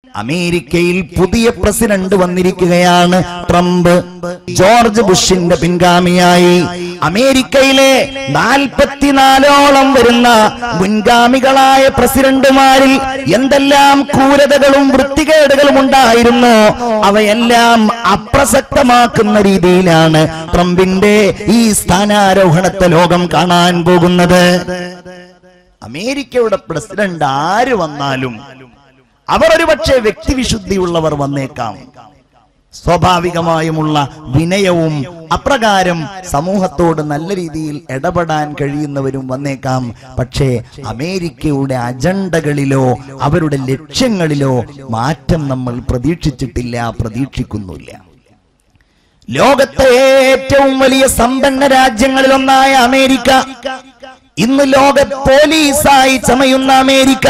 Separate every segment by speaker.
Speaker 1: അമേരിക്കയിൽ പുതിയ പ്രസിഡന്റ് വന്നിരിക്കുകയാണ് ട്രംപ് ജോർജ് ബുഷിന്റെ പിൻഗാമിയായി അമേരിക്കയിലെ നാൽപ്പത്തിനാലോളം വരുന്ന മുൻഗാമികളായ പ്രസിഡന്റുമാരിൽ എന്തെല്ലാം ക്രൂരതകളും വൃത്തികേടുകളും ഉണ്ടായിരുന്നു അവയെല്ലാം അപ്രസക്തമാക്കുന്ന രീതിയിലാണ് ട്രംപിന്റെ ഈ സ്ഥാനാരോഹണത്തെ ലോകം കാണാൻ പോകുന്നത് അമേരിക്കയുടെ പ്രസിഡന്റ് ആര് വന്നാലും അവർ ഒരുപക്ഷെ വ്യക്തിവിശുദ്ധിയുള്ളവർ വന്നേക്കാം സ്വാഭാവികമായുമുള്ള വിനയവും അപ്രകാരം സമൂഹത്തോട് നല്ല രീതിയിൽ ഇടപെടാൻ കഴിയുന്നവരും വന്നേക്കാം പക്ഷേ അമേരിക്കയുടെ അജണ്ടകളിലോ അവരുടെ ലക്ഷ്യങ്ങളിലോ മാറ്റം നമ്മൾ പ്രതീക്ഷിച്ചിട്ടില്ല പ്രതീക്ഷിക്കുന്നില്ല ലോകത്തെ ഏറ്റവും വലിയ സമ്പന്ന രാജ്യങ്ങളിലൊന്നായ അമേരിക്ക ഇന്ന് ലോക പോലീസായി ചമയുന്ന അമേരിക്ക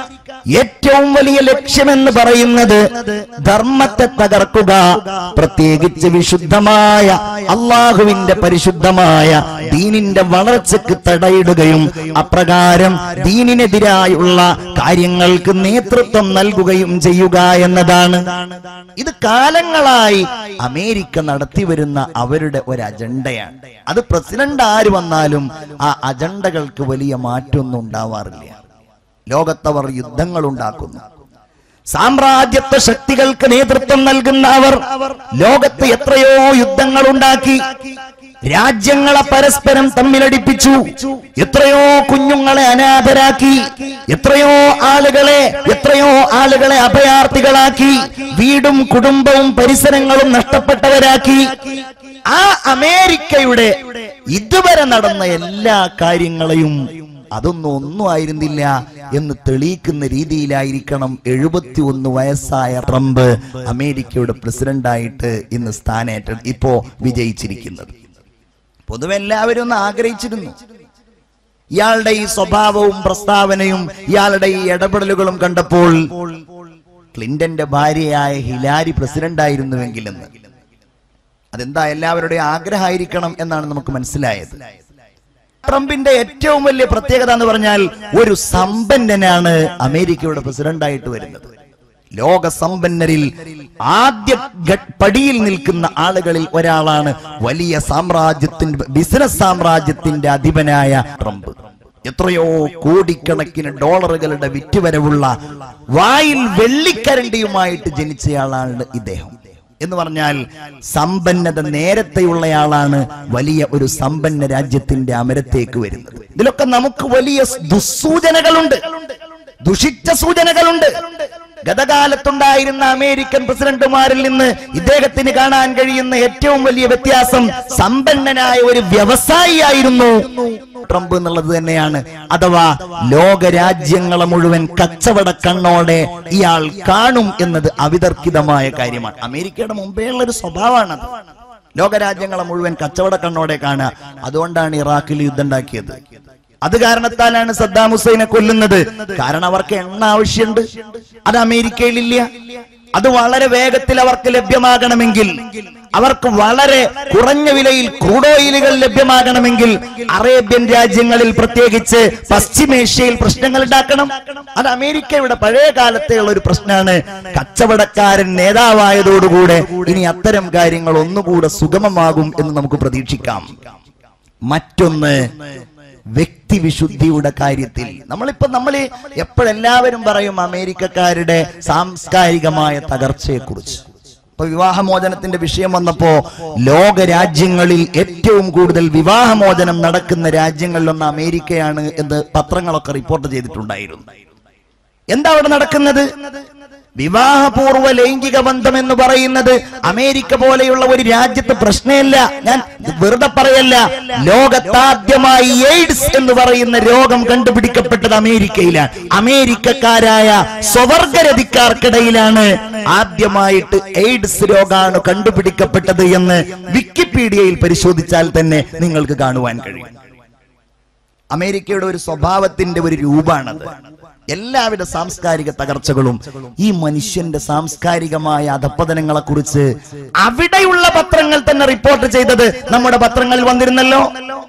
Speaker 1: ഏറ്റവും വലിയ ലക്ഷ്യമെന്ന് പറയുന്നത് ധർമ്മത്തെ തകർക്കുക പ്രത്യേകിച്ച് വിശുദ്ധമായ അള്ളാഹുവിന്റെ പരിശുദ്ധമായ ദീനിന്റെ വളർച്ചയ്ക്ക് തടയിടുകയും അപ്രകാരം ദീനിനെതിരായുള്ള കാര്യങ്ങൾക്ക് നേതൃത്വം നൽകുകയും ചെയ്യുക എന്നതാണ് ഇത് കാലങ്ങളായി അമേരിക്ക നടത്തിവരുന്ന അവരുടെ ഒരു അജണ്ടയാണ് അത് പ്രസിഡന്റ് ആര് വന്നാലും ആ അജണ്ടകൾക്ക് വലിയ മാറ്റമൊന്നും ഉണ്ടാവാറില്ല ലോകത്തവർ യുദ്ധങ്ങൾ ഉണ്ടാക്കുന്നു സാമ്രാജ്യത്വ ശക്തികൾക്ക് നേതൃത്വം നൽകുന്ന അവർ ലോകത്ത് എത്രയോ യുദ്ധങ്ങൾ ഉണ്ടാക്കി രാജ്യങ്ങളെ പരസ്പരം തമ്മിലടിപ്പിച്ചു എത്രയോ കുഞ്ഞുങ്ങളെ അനാഥരാക്കി എത്രയോ ആളുകളെ എത്രയോ ആളുകളെ അഭയാർത്ഥികളാക്കി വീടും കുടുംബവും പരിസരങ്ങളും നഷ്ടപ്പെട്ടവരാക്കി ആ അമേരിക്കയുടെ ഇതുവരെ നടന്ന എല്ലാ കാര്യങ്ങളെയും അതൊന്നും ഒന്നും ആയിരുന്നില്ല എന്ന് തെളിയിക്കുന്ന രീതിയിലായിരിക്കണം എഴുപത്തി ഒന്ന് വയസ്സായ ട്രംപ് അമേരിക്കയുടെ പ്രസിഡന്റായിട്ട് ഇന്ന് സ്ഥാനേറ്റ ഇപ്പോ വിജയിച്ചിരിക്കുന്നത് പൊതുവെ എല്ലാവരും ഒന്ന് ആഗ്രഹിച്ചിരുന്നു ഇയാളുടെ ഈ സ്വഭാവവും പ്രസ്താവനയും ഇയാളുടെ ഈ ഇടപെടലുകളും കണ്ടപ്പോൾ ക്ലിന്റന്റെ ഭാര്യയായ ഹിലാരി പ്രസിഡന്റ് ആയിരുന്നുവെങ്കിലെന്ന് അതെന്താ എല്ലാവരുടെയും ആഗ്രഹമായിരിക്കണം എന്നാണ് നമുക്ക് മനസ്സിലായത് ട്രംപിന്റെ ഏറ്റവും വലിയ പ്രത്യേകത എന്ന് പറഞ്ഞാൽ ഒരു സമ്പന്നനാണ് അമേരിക്കയുടെ പ്രസിഡന്റായിട്ട് വരുന്നത് ലോക സമ്പന്നരിൽ ആദ്യ ഘ- പടിയിൽ നിൽക്കുന്ന ആളുകളിൽ ഒരാളാണ് വലിയ സാമ്രാജ്യത്തിന്റെ ബിസിനസ് സാമ്രാജ്യത്തിന്റെ അധിപനായ ട്രംപ് എത്രയോ കോടിക്കണക്കിന് ഡോളറുകളുടെ വിറ്റുവരവുള്ള വായിൽ വെള്ളിക്കരണ്ടിയുമായിട്ട് ജനിച്ചയാളാണ് ഇദ്ദേഹം എന്ന് പറഞ്ഞാൽ സമ്പന്നത നേരത്തെയുള്ളയാളാണ് വലിയ ഒരു സമ്പന്ന രാജ്യത്തിന്റെ അമരത്തേക്ക് വരുന്നത് ഇതിലൊക്കെ നമുക്ക് വലിയ ദുസ്സൂചനകളുണ്ട് ദുഷിച്ച സൂചനകളുണ്ട് ഗതകാലത്തുണ്ടായിരുന്ന അമേരിക്കൻ പ്രസിഡന്റുമാരിൽ നിന്ന് ഇദ്ദേഹത്തിന് കാണാൻ കഴിയുന്ന ഏറ്റവും വലിയ വ്യത്യാസം സമ്പന്നനായ ഒരു വ്യവസായിയായിരുന്നു ട്രംപ് എന്നുള്ളത് തന്നെയാണ് അഥവാ ലോക രാജ്യങ്ങളെ മുഴുവൻ കച്ചവട കണ്ണോടെ ഇയാൾ കാണും എന്നത് അവിതർക്കിതമായ കാര്യമാണ് അമേരിക്കയുടെ മുമ്പേയുള്ള ഒരു സ്വഭാവമാണത് ലോകരാജ്യങ്ങളെ മുഴുവൻ കച്ചവട കണ്ണോടെ കാണുക അതുകൊണ്ടാണ് ഇറാഖിൽ യുദ്ധം ഉണ്ടാക്കിയത് അത് കാരണത്താലാണ് സദ്ദാം ഹുസൈനെ കൊല്ലുന്നത് കാരണം അവർക്ക് എണ്ണ ആവശ്യമുണ്ട് അത് അമേരിക്കയിലില്ല അത് വളരെ വേഗത്തിൽ അവർക്ക് ലഭ്യമാകണമെങ്കിൽ അവർക്ക് വളരെ കുറഞ്ഞ വിലയിൽ ക്രൂഡ് ഓയിലുകൾ ലഭ്യമാകണമെങ്കിൽ അറേബ്യൻ രാജ്യങ്ങളിൽ പ്രത്യേകിച്ച് പശ്ചിമേഷ്യയിൽ പ്രശ്നങ്ങൾ ഉണ്ടാക്കണം അത് അമേരിക്കയുടെ പഴയ കാലത്തെ ഉള്ള ഒരു പ്രശ്നമാണ് കച്ചവടക്കാരൻ നേതാവായതോടുകൂടെ ഇനി അത്തരം കാര്യങ്ങൾ ഒന്നുകൂടെ സുഗമമാകും എന്ന് നമുക്ക് പ്രതീക്ഷിക്കാം മറ്റൊന്ന് വ്യക്തിവിശുദ്ധിയുടെ കാര്യത്തിൽ നമ്മളിപ്പോ നമ്മൾ എപ്പോഴെല്ലാവരും പറയും അമേരിക്കക്കാരുടെ സാംസ്കാരികമായ തകർച്ചയെ കുറിച്ച് ഇപ്പൊ വിവാഹമോചനത്തിന്റെ വിഷയം വന്നപ്പോ ലോക രാജ്യങ്ങളിൽ ഏറ്റവും കൂടുതൽ വിവാഹമോചനം നടക്കുന്ന രാജ്യങ്ങളിലൊന്ന് അമേരിക്കയാണ് എന്ന് പത്രങ്ങളൊക്കെ റിപ്പോർട്ട് ചെയ്തിട്ടുണ്ടായിരുന്നു എന്താ അവിടെ നടക്കുന്നത് വിവാഹപൂർവ്വ ലൈംഗിക ബന്ധം എന്ന് പറയുന്നത് അമേരിക്ക പോലെയുള്ള ഒരു രാജ്യത്ത് പ്രശ്നമില്ല ഞാൻ വെറുതെ പറയല്ല ലോകത്താദ്യമായി എയ്ഡ്സ് എന്ന് പറയുന്ന രോഗം കണ്ടുപിടിക്കപ്പെട്ടത് അമേരിക്കയിലാണ് അമേരിക്കക്കാരായ സ്വവർഗരതിക്കാർക്കിടയിലാണ് ആദ്യമായിട്ട് എയ്ഡ്സ് രോഗാണു കണ്ടുപിടിക്കപ്പെട്ടത് എന്ന് വിക്കിപീഡിയയിൽ പരിശോധിച്ചാൽ തന്നെ നിങ്ങൾക്ക് കാണുവാൻ കഴിയും അമേരിക്കയുടെ ഒരു സ്വഭാവത്തിന്റെ ഒരു രൂപമാണത് എല്ലാവിധ സാംസ്കാരിക തകർച്ചകളും ഈ മനുഷ്യന്റെ സാംസ്കാരികമായ അധപ്പതനങ്ങളെ കുറിച്ച് അവിടെയുള്ള പത്രങ്ങൾ തന്നെ റിപ്പോർട്ട് ചെയ്തത് നമ്മുടെ പത്രങ്ങളിൽ വന്നിരുന്നല്ലോ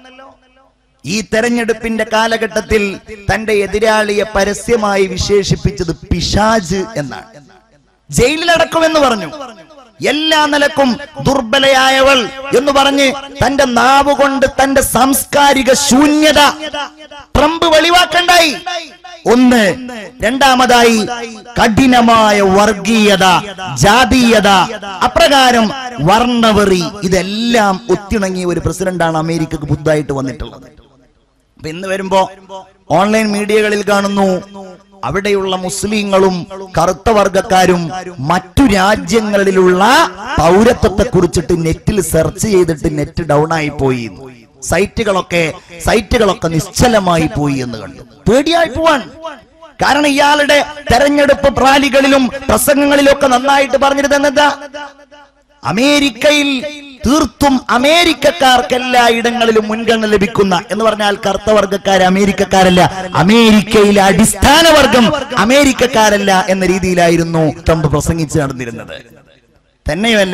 Speaker 1: ഈ തെരഞ്ഞെടുപ്പിന്റെ കാലഘട്ടത്തിൽ തന്റെ എതിരാളിയെ പരസ്യമായി വിശേഷിപ്പിച്ചത് പിശാജ് എന്നാണ് ജയിലിലടക്കുമെന്ന് പറഞ്ഞു എല്ലാ നിലക്കും ദുർബലയായവൾ എന്ന് പറഞ്ഞ് തന്റെ നാവ് കൊണ്ട് തന്റെ സാംസ്കാരിക ശൂന്യത ട്രംപ് വെളിവാക്കണ്ടായി ഒന്ന് രണ്ടാമതായി കഠിനമായ വർഗീയത ജാതീയത അപ്രകാരം വർണ്ണവെറി ഇതെല്ലാം ഒത്തിണങ്ങിയ ഒരു പ്രസിഡന്റാണ് അമേരിക്കക്ക് പുതുതായിട്ട് വന്നിട്ടുള്ളത് അപ്പൊ ഇന്ന് വരുമ്പോ ഓൺലൈൻ മീഡിയകളിൽ കാണുന്നു അവിടെയുള്ള മുസ്ലിങ്ങളും കറുത്ത വർഗക്കാരും മറ്റു രാജ്യങ്ങളിലുള്ള പൗരത്വത്തെ കുറിച്ചിട്ട് നെറ്റിൽ സെർച്ച് ചെയ്തിട്ട് നെറ്റ് ഡൗൺ ആയി പോയി എന്ന്. സൈറ്റുകളൊക്കെ സൈറ്റുകളൊക്കെ നിശ്ചലമായി പോയി എന്ന് കണ്ടു പേടിയായി പോവാൻ കാരണം ഇയാളുടെ തെരഞ്ഞെടുപ്പ് റാലികളിലും പ്രസംഗങ്ങളിലും ഒക്കെ നന്നായിട്ട് പറഞ്ഞിരുന്നത് എന്താ അമേരിക്കയിൽ തീർത്തും അമേരിക്കക്കാർക്ക് എല്ലാ ഇടങ്ങളിലും മുൻഗണന ലഭിക്കുന്ന എന്ന് പറഞ്ഞാൽ കറുത്ത വർഗക്കാർ അമേരിക്കക്കാരല്ല അമേരിക്കയിലെ അടിസ്ഥാന വർഗം അമേരിക്കക്കാരല്ല എന്ന രീതിയിലായിരുന്നു ട്രംപ് പ്രസംഗിച്ച് നടന്നിരുന്നത് തന്നെയുമല്ല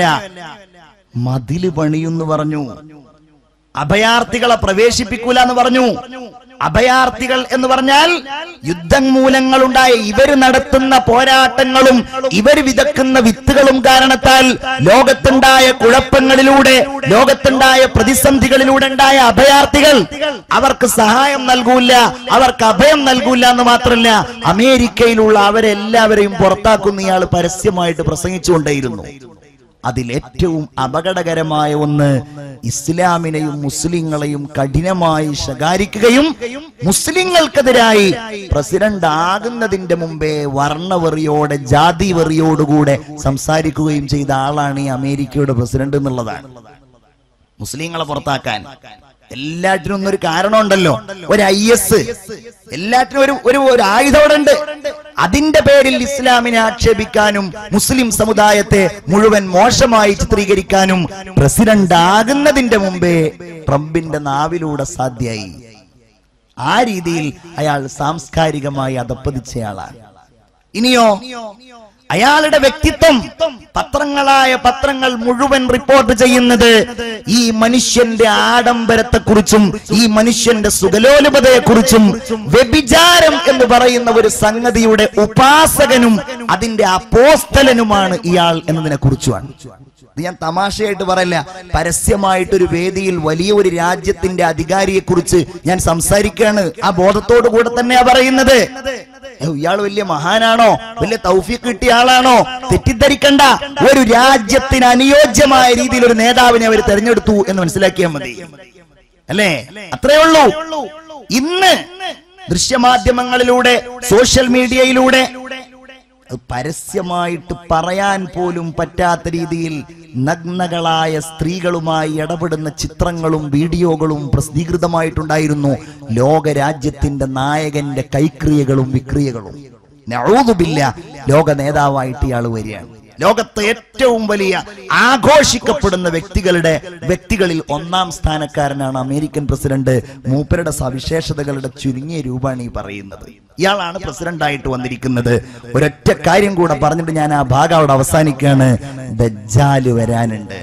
Speaker 1: മതില് പണിയെന്ന് പറഞ്ഞു അഭയാർത്ഥികളെ പ്രവേശിപ്പിക്കൂല എന്ന് പറഞ്ഞു അഭയാർത്ഥികൾ എന്ന് പറഞ്ഞാൽ യുദ്ധം മൂലങ്ങളുണ്ടായ ഇവര് നടത്തുന്ന പോരാട്ടങ്ങളും ഇവർ വിതക്കുന്ന വിത്തുകളും കാരണത്താൽ ലോകത്തുണ്ടായ കുഴപ്പങ്ങളിലൂടെ ലോകത്തുണ്ടായ പ്രതിസന്ധികളിലൂടെ ഉണ്ടായ അഭയാർത്ഥികൾ അവർക്ക് സഹായം നൽകൂല അവർക്ക് അഭയം നൽകൂല എന്ന് മാത്രമല്ല അമേരിക്കയിലുള്ള അവരെല്ലാവരെയും പുറത്താക്കുന്ന ഇയാൾ പരസ്യമായിട്ട് പ്രസംഗിച്ചുകൊണ്ടേയിരുന്നു അതിലേറ്റവും അപകടകരമായ ഒന്ന് ഇസ്ലാമിനെയും മുസ്ലിങ്ങളെയും കഠിനമായി ശകാരിക്കുകയും മുസ്ലിങ്ങൾക്കെതിരായി പ്രസിഡന്റ് ആകുന്നതിന്റെ മുമ്പേ വർണ്ണവെറിയോടെ ജാതി വെറിയോടുകൂടെ സംസാരിക്കുകയും ചെയ്ത ആളാണ് ഈ അമേരിക്കയുടെ പ്രസിഡന്റ് എന്നുള്ളതാണ് മുസ്ലിങ്ങളെ പുറത്താക്കാൻ എല്ലാറ്റിനും ഒന്നൊരു കാരണമുണ്ടല്ലോ ഒരു ഐ എസ് എല്ലാറ്റിനും ഒരു ഒരു ഒരു ആയുധം അവിടെ ഉണ്ട് അതിന്റെ പേരിൽ ഇസ്ലാമിനെ ആക്ഷേപിക്കാനും മുസ്ലിം സമുദായത്തെ മുഴുവൻ മോശമായി ചിത്രീകരിക്കാനും പ്രസിഡന്റ് ആകുന്നതിന്റെ മുമ്പേ ട്രംപിന്റെ നാവിലൂടെ സാധ്യായി ആ രീതിയിൽ അയാൾ സാംസ്കാരികമായി അധപ്പതിച്ചയാളാണ് ഇനിയോ അയാളുടെ വ്യക്തിത്വം പത്രങ്ങളായ പത്രങ്ങൾ മുഴുവൻ റിപ്പോർട്ട് ചെയ്യുന്നത് ഈ മനുഷ്യന്റെ ആഡംബരത്തെക്കുറിച്ചും ഈ മനുഷ്യന്റെ സുഖലോലുപതയെക്കുറിച്ചും വ്യഭിചാരം എന്ന് പറയുന്ന ഒരു സംഗതിയുടെ ഉപാസകനും അതിന്റെ അപ്പോസ്തലനുമാണ് ഇയാൾ എന്നതിനെ കുറിച്ചുമാണ് ഇത് ഞാൻ തമാശയായിട്ട് പറയില്ല പരസ്യമായിട്ട് ഒരു വേദിയിൽ വലിയ ഒരു രാജ്യത്തിന്റെ അധികാരിയെ കുറിച്ച് ഞാൻ സംസാരിക്കുകയാണ് ആ ബോധത്തോടു കൂടെ തന്നെയാ പറയുന്നത് ഏ, ഇയാൾ വലിയ മഹാനാണോ വലിയ തൗഫീഖ് കിട്ടിയ ആളാണോ തെറ്റിദ്ധരിക്കണ്ട ഒരു രാജ്യത്തിന് അനുയോജ്യമായ രീതിയിൽ ഒരു നേതാവിനെ അവർ തെരഞ്ഞെടുത്തു എന്ന് മനസ്സിലാക്കിയാൽ മതി അല്ലേ അത്രേ ഉള്ളൂ ഇന്ന് ദൃശ്യമാധ്യമങ്ങളിലൂടെ സോഷ്യൽ മീഡിയയിലൂടെ അത് പരസ്യമായിട്ട് പറയാൻ പോലും പറ്റാത്ത രീതിയിൽ നഗ്നകളായ സ്ത്രീകളുമായി ഇടപെടുന്ന ചിത്രങ്ങളും വീഡിയോകളും പ്രസിദ്ധീകൃതമായിട്ടുണ്ടായിരുന്നു ലോകരാജ്യത്തിന്റെ നായകന്റെ കൈക്രിയകളും വിക്രിയകളും നഊദുബില്ല ലോക നേതാവായിട്ട് ഇയാൾ വരികയാണ് ലോകത്തെ ഏറ്റവും വലിയ ആഘോഷിക്കപ്പെടുന്ന വ്യക്തികളുടെ വ്യക്തികളിൽ ഒന്നാം സ്ഥാനക്കാരനാണ് അമേരിക്കൻ പ്രസിഡന്റ് മൂപ്പരുടെ സവിശേഷതകളുടെ ചുരുങ്ങിയ രൂപമാണ് ഈ പറയുന്നത് ഇയാളാണ് പ്രസിഡന്റ് ആയിട്ട് വന്നിരിക്കുന്നത് ഒരൊറ്റ കാര്യം കൂടെ പറഞ്ഞിട്ട് ഞാൻ ആ ഭാഗം അവിടെ അവസാനിക്കുകയാണ് ദജ്ജാല് വരാനുണ്ട്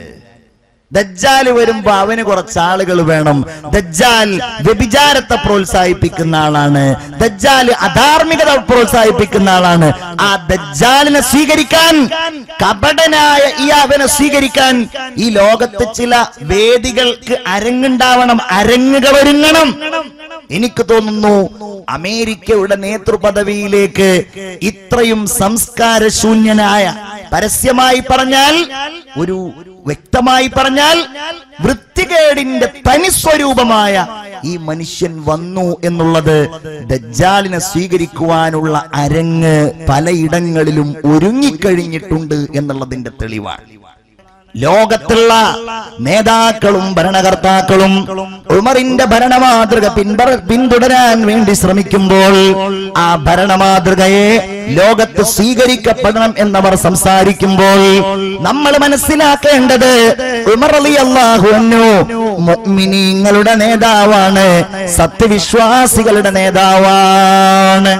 Speaker 1: ദജ്ജാൽ വരുമ്പോ അവന് കുറച്ച് ആളുകൾ വേണം ദജ്ജാൽ വ്യഭിചാരത്തെ പ്രോത്സാഹിപ്പിക്കുന്ന ആളാണ് ദജ്ജാൽ അധാർമികത പ്രോത്സാഹിപ്പിക്കുന്ന ആളാണ് ആ ദജ്ജാലിനെ സ്വീകരിക്കാൻ കപടനായ ഈ അവനെ സ്വീകരിക്കാൻ ഈ ലോകത്ത് ചില വേദികൾക്ക് അരങ്ങുണ്ടാവണം അരങ്ങുകൾ ഒരുങ്ങണം എനിക്ക് തോന്നുന്നു അമേരിക്കയുടെ നേതൃപദവിയിലേക്ക് ഇത്രയും സംസ്കാര ശൂന്യനായ പരസ്യമായി പറഞ്ഞാൽ ഒരു വ്യക്തമായി പറഞ്ഞാൽ വൃത്തികേടിന്റെ തനിസ്വരൂപമായ ഈ മനുഷ്യൻ വന്നു എന്നുള്ളത് ദജ്ജാലിനെ സ്വീകരിക്കുവാനുള്ള അരങ്ങ് പലയിടങ്ങളിലും ഒരുങ്ങിക്കഴിഞ്ഞിട്ടുണ്ട് എന്നുള്ളതിന്റെ തെളിവാണ് ലോകത്തുള്ള നേതാക്കളും ഭരണകർത്താക്കളും ഉമറിന്റെ ഭരണമാതൃക പിൻപറ പിന്തുടരാൻ വേണ്ടി ശ്രമിക്കുമ്പോൾ ആ ഭരണമാതൃകയെ ലോകത്ത് സ്വീകരിക്കപ്പെടണം എന്നവർ സംസാരിക്കുമ്പോൾ നമ്മൾ മനസ്സിലാക്കേണ്ടത് ഉമർ അലി അള്ളാഹുന്നു മുഅ്മിനീങ്ങളുടെ നേതാവാണ് സത്യവിശ്വാസികളുടെ നേതാവാണ്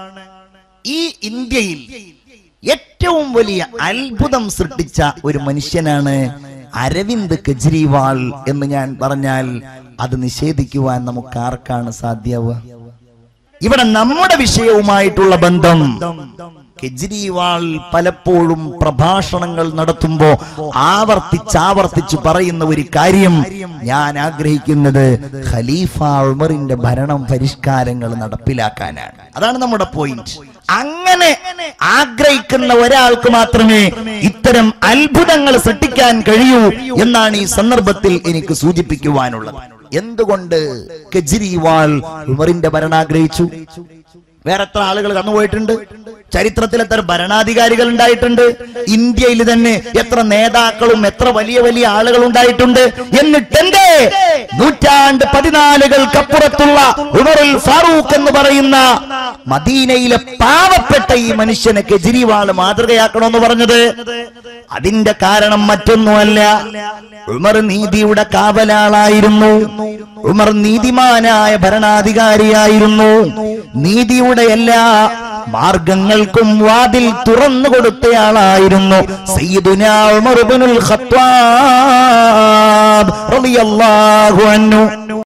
Speaker 1: ഈ ഇന്ത്യയിൽ ഏറ്റവും വലിയ അത്ഭുതം സൃഷ്ടിച്ച ഒരു മനുഷ്യനാണ് അരവിന്ദ് കെജ്രിവാൾ എന്ന് ഞാൻ പറഞ്ഞാൽ അത് നിഷേധിക്കുവാൻ നമുക്ക് ആർക്കാണ് സാധ്യമാവുക ഇവിടെ നമ്മുടെ വിഷയവുമായിട്ടുള്ള ബന്ധം കെജ്രിവാൾ പലപ്പോഴും പ്രഭാഷണങ്ങൾ നടത്തുമ്പോ ആവർത്തിച്ചാവർത്തിച്ച് പറയുന്ന ഒരു കാര്യം ഞാൻ ആഗ്രഹിക്കുന്നത് ഖലീഫ ഉമറിന്റെ ഭരണം പരിഷ്കാരങ്ങൾ നടപ്പിലാക്കാനാണ് അതാണ് നമ്മുടെ പോയിന്റ് അങ്ങനെ ആഗ്രഹിക്കുന്ന ഒരാൾക്ക് മാത്രമേ ഇത്തരം അത്ഭുതങ്ങൾ സൃഷ്ടിക്കാൻ കഴിയൂ എന്നാണ് ഈ സന്ദർഭത്തിൽ എനിക്ക് സൂചിപ്പിക്കുവാനുള്ളത് എന്തുകൊണ്ട് കെജ്രിവാൾ ഉമറിന്റെ ഭരണം ആഗ്രഹിച്ചു വേറെ എത്ര ആളുകൾ കടന്നുപോയിട്ടുണ്ട് ചരിത്രത്തിൽ എത്ര ഭരണാധികാരികൾ ഉണ്ടായിട്ടുണ്ട് ഇന്ത്യയിൽ തന്നെ എത്ര നേതാക്കളും എത്ര വലിയ വലിയ ആളുകൾ ഉണ്ടായിട്ടുണ്ട് എന്നിട്ടെന്തേ നൂറ്റാണ്ട് പതിനാലുകൾക്കപ്പുറത്തുള്ള ഉമറുൽ ഫാറൂഖ് എന്ന് പറയുന്ന മദീനയിലെ പാവപ്പെട്ട ഈ മനുഷ്യനെ കെജ്രിവാൾ മാതൃകയാക്കണമെന്ന് പറഞ്ഞത് അതിന്റെ കാരണം മറ്റൊന്നുമല്ല ഉമർ നീതിയുടെ കാവലാളായിരുന്നു ഉമർ നീതിമാനായ ഭരണാധികാരിയായിരുന്നു നീതിയുടെ എല്ലാ മാർഗങ്ങൾക്കും വാതിൽ തുറന്നു കൊടുത്തയാളായിരുന്നു സയ്യിദുനാ ഉമർ ഇബ്നുൽ ഖത്താബ് റളിയല്ലാഹു അൻഹു